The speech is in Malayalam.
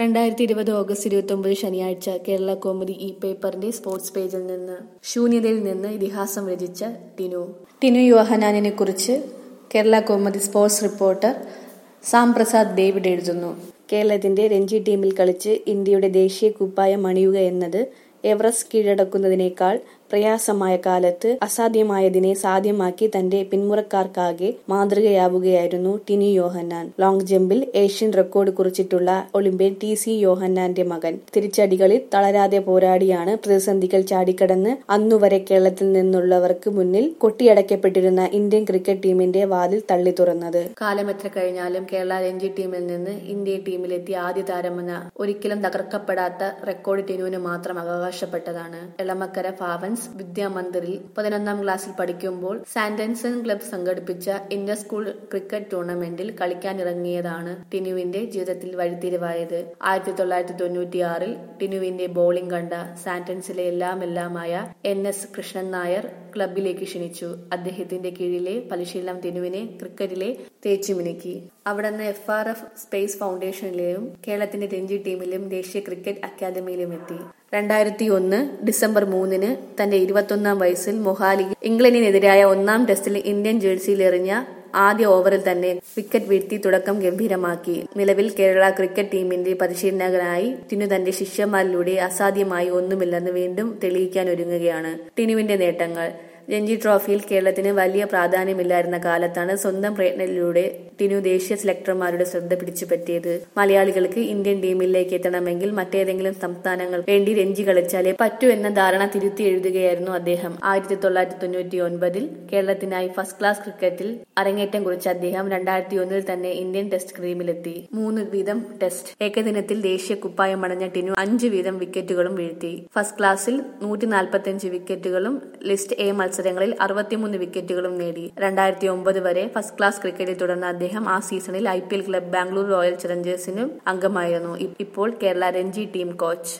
രണ്ടായിരത്തി ഇരുപത് ഓഗസ്റ്റ് ഇരുപത്തി ഒമ്പത് ശനിയാഴ്ച കേരള കോമഡി ഈ പേപ്പറിന്റെ സ്പോർട്സ് പേജിൽ നിന്ന് ശൂന്യതയിൽ നിന്ന് ഇതിഹാസം രചിച്ച ടിനു ടിനു യോഹനാനിനെ കുറിച്ച് Kerala comedy sports reporter Sam Prasad David എഴുതുന്നു കേരളത്തിന്റെ രഞ്ജി ടീമിൽ കളിച്ച് ഇന്ത്യയുടെ ദേശീയ കുപ്പായം അണിയുക എന്നത് എവറസ്റ്റ് കീഴടക്കുന്നതിനേക്കാൾ പ്രയാസമായ കാലത്ത് അസാധ്യമായതിനെ സാധ്യമാക്കി തന്റെ പിന്മുറക്കാർക്കാകെ മാതൃകയാവുകയായിരുന്നു ടിനി യോഹന്നാൻ ലോങ് ജമ്പിൽ ഏഷ്യൻ റെക്കോർഡ് കുറിച്ചിട്ടുള്ള ഒളിമ്പ്യൻ ടി സി യോഹന്നാന്റെ മകൻ തിരിച്ചടികളിൽ തളരാതെ പോരാടിയാണ് പ്രതിസന്ധികൾ ചാടിക്കടന്ന് അന്നുവരെ കേരളത്തിൽ നിന്നുള്ളവർക്ക് മുന്നിൽ കൊട്ടിയടക്കപ്പെട്ടിരുന്ന ഇന്ത്യൻ ക്രിക്കറ്റ് ടീമിന്റെ വാതിൽ തള്ളി തുറന്നത് കാലം എത്ര കഴിഞ്ഞാലും കേരള രഞ്ജി ടീമിൽ നിന്ന് ഇന്ത്യ ടീമിലെത്തിയ ആദ്യ താരമെന്ന ഒരിക്കലും തകർക്കപ്പെടാത്ത റെക്കോർഡ് ടിനുവിന് മാത്രം അവകാശപ്പെട്ടതാണ് എളമക്കര ഫാവൻസ് വിദ്യാമന്ദിറിൽ പതിനൊന്നാം ക്ലാസ്സിൽ പഠിക്കുമ്പോൾ സാന്റൻസൺ ക്ലബ് സംഘടിപ്പിച്ച ഇന്റർ സ്കൂൾ ക്രിക്കറ്റ് ടൂർണമെന്റിൽ കളിക്കാനിറങ്ങിയതാണ് ടിനുവിന്റെ ജീവിതത്തിൽ വഴിത്തിരിവായത് ആയിരത്തി തൊള്ളായിരത്തി തൊണ്ണൂറ്റിയാറിൽ ടിനുവിന്റെ ബോളിംഗ് കണ്ട സാന്റൻസിലെ എല്ലാം എല്ലാമായ എൻ എസ് കൃഷ്ണൻ നായർ ക്ലബിലേക്ക് ക്ഷണിച്ചു അദ്ദേഹത്തിന്റെ കീഴിലെ പരിശീലനം ടിനുവിനെ ക്രിക്കറ്റിലെ തേച്ചുമിനുക്കി അവിടുന്ന് എഫ് ആർ എഫ് സ്പേസ് ഫൗണ്ടേഷനിലെയും കേരളത്തിന്റെ രഞ്ജി ടീമിലും ദേശീയ ക്രിക്കറ്റ് അക്കാദമിയിലും എത്തി രണ്ടായിരത്തി ഒന്ന് ഡിസംബർ മൂന്നിന് തന്റെ ഇരുപത്തൊന്നാം വയസ്സിൽ മൊഹാലിയിൽ ഇംഗ്ലണ്ടിനെതിരായ ഒന്നാം ടെസ്റ്റിൽ ഇന്ത്യൻ ജേഴ്സിയിൽ എറിഞ്ഞ ആദ്യ ഓവറിൽ തന്നെ വിക്കറ്റ് വീഴ്ത്തി തുടക്കം ഗംഭീരമാക്കി നിലവിൽ കേരള ക്രിക്കറ്റ് ടീമിന്റെ പരിശീലകനായി ടിനു തന്റെ ശിഷ്യന്മാരിലൂടെ അസാധ്യമായി ഒന്നുമില്ലെന്ന് വീണ്ടും തെളിയിക്കാൻ ഒരുങ്ങുകയാണ് ടിനുവിന്റെ നേട്ടങ്ങൾ രഞ്ജി ട്രോഫിയിൽ കേരളത്തിന് വലിയ പ്രാധാന്യമില്ലായിരുന്ന കാലത്താണ് സ്വന്തം പ്രയത്നത്തിലൂടെ ടിനു ദേശീയ സെലക്ടർമാരുടെ ശ്രദ്ധ പിടിച്ചുപറ്റിയത് മലയാളികൾക്ക് ഇന്ത്യൻ ടീമിലേക്ക് എത്തണമെങ്കിൽ മറ്റേതെങ്കിലും സംസ്ഥാനങ്ങൾ വേണ്ടി രഞ്ജി കളിച്ചാലേ പറ്റൂ എന്ന ധാരണ തിരുത്തി എഴുതുകയായിരുന്നു അദ്ദേഹം ആയിരത്തി തൊള്ളായിരത്തി തൊണ്ണൂറ്റി ഒൻപതിൽ കേരളത്തിനായി ഫസ്റ്റ് ക്ലാസ് ക്രിക്കറ്റിൽ അരങ്ങേറ്റം കുറിച്ച അദ്ദേഹം രണ്ടായിരത്തി ഒന്നിൽ തന്നെ ഇന്ത്യൻ ടെസ്റ്റ് ടീമിലെത്തി മൂന്ന് വീതം ടെസ്റ്റ് ഏകദിനത്തിൽ ദേശീയ കുപ്പായം അണഞ്ഞ ടിനു അഞ്ച് വീതം വിക്കറ്റുകളും വീഴ്ത്തി ഫസ്റ്റ് ക്ലാസ്സിൽ നൂറ്റി നാൽപ്പത്തിയഞ്ച് വിക്കറ്റുകളും ലിസ്റ്റ് എ മത്സരങ്ങളിൽ അറുപത്തിമൂന്ന് വിക്കറ്റുകളും നേടി രണ്ടായിരത്തി ഒമ്പത് വരെ ഫസ്റ്റ് ക്ലാസ് ക്രിക്കറ്റിൽ തുടർന്ന അദ്ദേഹം ആ സീസണിൽ I P L club Bangalore royal ചലഞ്ചേഴ്സിനും അംഗമായിരുന്നു ഇപ്പോൾ കേരള രഞ്ജി ടീം കോച്ച്